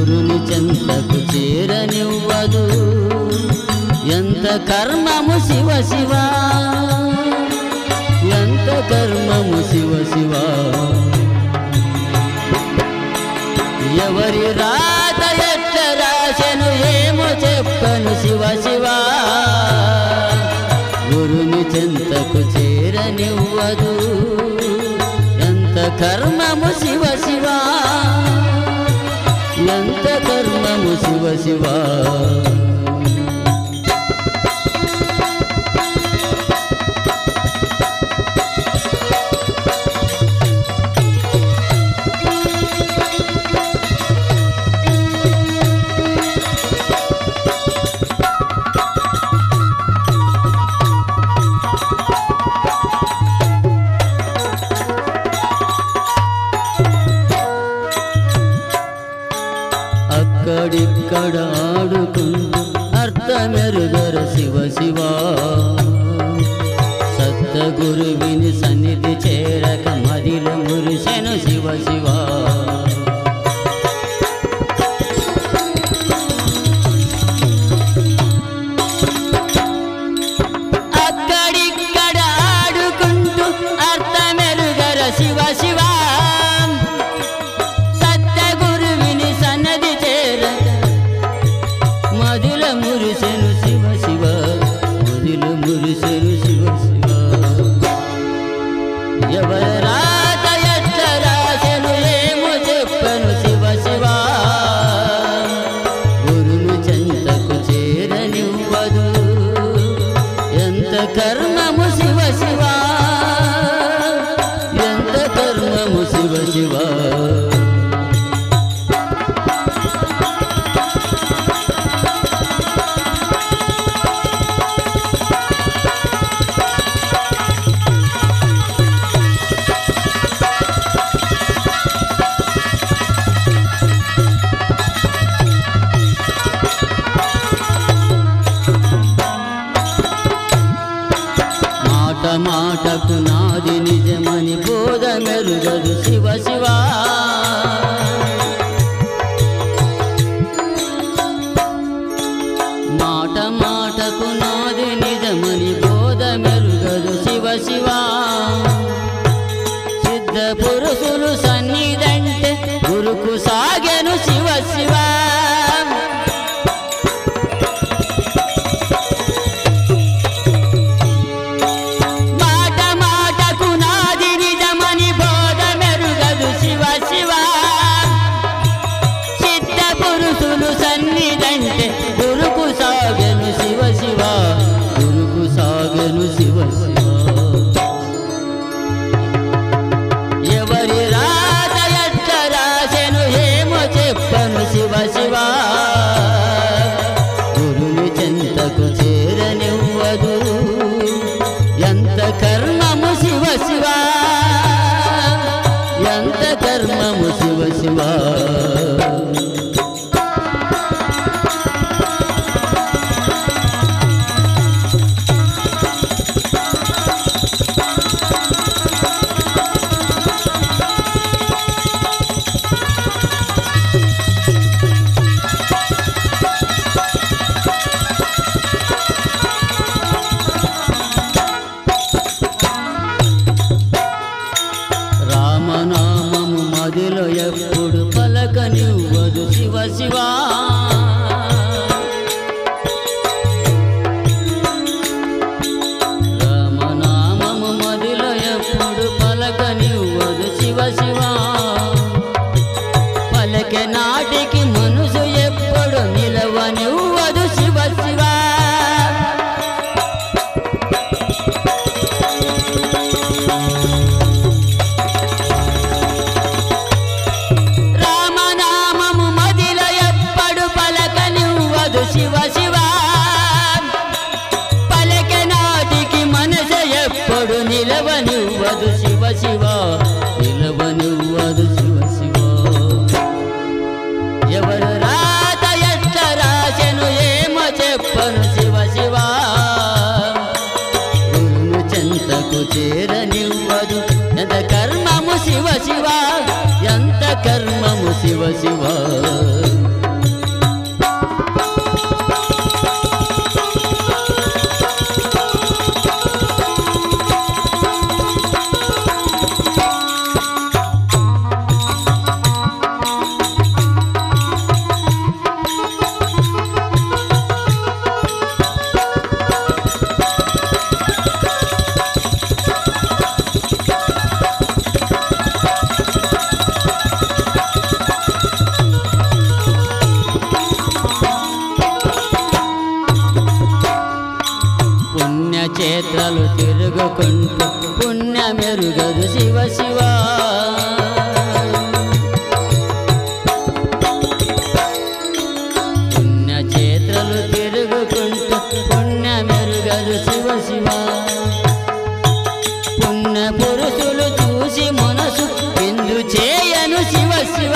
గురుని చెంతకు చేరనివ్వదు ఎంత కర్మము శివ శివ ఎంత కర్మము శివ శివ ఎవరి రాత ఎట్ల రాశను ఏమో చెప్పను శివ శివ గురుని చెంతకు చేరనివ్వదు ఎంత కర్మము శివ శివ ఎంత కర్మము శివ శివ అక్కడిక్కడ ఆడుకుంటూ అర్థమెరుగర శివ శివ సత్త గురువిని సన్నిధి చేరక మదిల మురిసెను శివ శివ అక్కడిక్కడ ఆడుకుంటూ అర్థమెరుగర శివ శివ సత్య గురువిని సన్నది చేర మధుల మురిసెను శివ శివ మధుల మురిసెను శివ శివ ఎవర రాత ఎట్ల రాసెను ఏమో చెప్పను శివ శివ గురును చెంతకు చేరనివ్వదు ఎంత కర్మము శివ శివ ఎంత కర్మము శివ శివ మాట మాటకు నాది నిజమని బోధ మెరుగదు శివ శివ మాట మాటకు నాది నిజమని బోధ మెరుగదు శివ శివ సిద్ధ పురుషులు సన్నిధంటే గురుకు సాగెను శివ శివ మాట మాటకు నాది నిజమని బోధ మెరుగదు శివ శివ చిత్త పురుషులు సన్నిధంటే గురుకు సాగెను శివ శివ గురుకు సాగెను శివ శివ ఎవరి రాత ఎట్ల రాసెను ఏమో చెప్పను శివ శివ గురుని చెంతకు చేరనివ్వదు ఎంత కర్మము శివ శివ ఎంత కర్మము శివ శివ రామనామము మదిలో ఎప్పుడు పలకనివ్వదు శివ శివ రామనామము మదిలో ఎప్పుడు పలకనివ్వదు శివ శివ పలకె నాటికి మనసు ఎప్పుడు నిలవనివ్వదు శివ శివ రామనామము మదిల ఎప్పుడు పలకనివ్వదు శివ శివ పలక నాటికి మనస ఎప్పుడు నిలవనివ్వదు శివ శివ నిలవనివ్వదు శివ శివ ఎవరు రాత ఎట్ల రాసెను ఏమో చెప్పను శివ శివ గురును చెంతకు చేరనివ్వదు ఎంత కర్మము శివ శివ ఎంత కర్మము శివ శివ క్షేత్రాలు తిరుగుకుంటూ పుణ్యమెరుగదు శివ శివ పుణ్యక్షేత్రాలు తిరుగుకుంటూ పుణ్యమెరుగదు శివ శివ పుణ్య పురుషులు చూసి మనసు ఎందు చేయను శివ శివ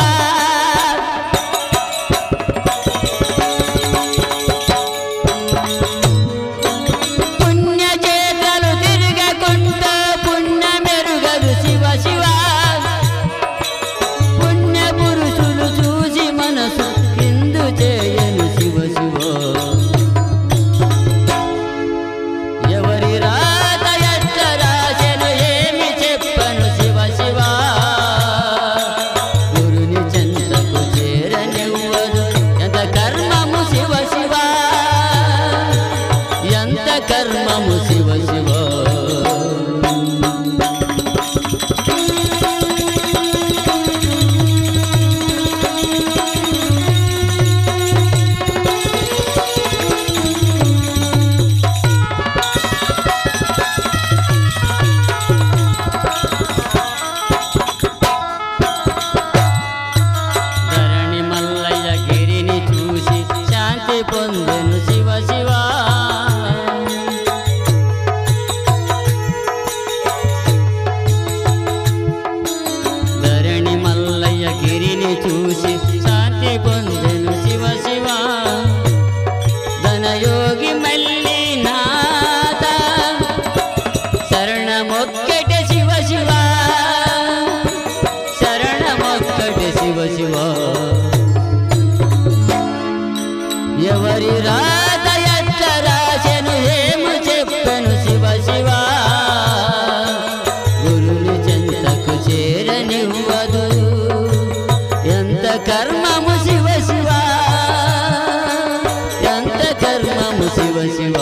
పుణ్యక్షేత్రాలు తిరగకుంటూ పుణ్యమెరుగదు శివ శివ పుణ్య పురుషులు చూసి మనసు కిందు చేయను శివ శివ ఎవరి రాత ఎట్ట రాసెను ఏమి చెప్పను శివ శివ గురుని చెంతకు చేరనివ్వదు ఎంత కర్మము శివ శివ ఎంత కర్మము శివ శివ ధరణి మల్లయ్య గిరిని చూసి శాంతి పొందెను శివ శివ ధరణి మల్లయ్య గిరిని చూసి శాంతి పొందెను శివ శివ ధనయోగి మల్లి నాథ శరణమొక్కట శివ శివ శరణమొక్కట శివ శివ ఎవరి రాత ఎట్ట రాసెను ఏము చెప్పను శివ శివ గురుని చెంతకు చేరనివ్వదు ఎంత కర్మము శివ శివ ఎంత కర్మము శివ శివ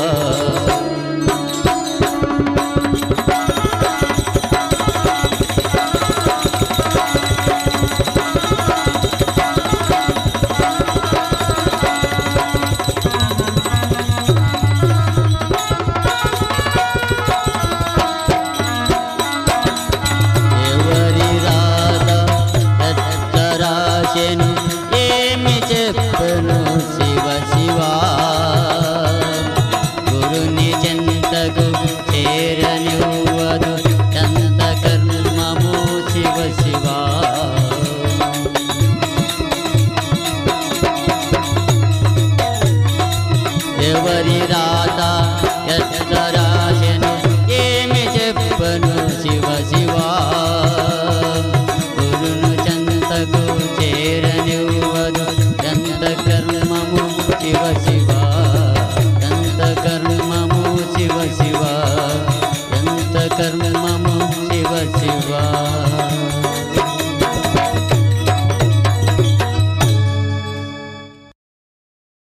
ఎవరి రాత ఎట్ట రాసెను ఏమి చెప్పను శివ శివ గురుని చెంతకు చేరనివ్వదు ఎంత కర్మము శివ శివ ఎవరి రాత ఎట్ట రాసెను ఏమి చెప్పను శివ శివ గురును చంతకు చేరనివ్వదు ఎంత కర్మము శివ శివ ఎంత కర్మము శివ శివ ఎంత కర్మము శివ శివ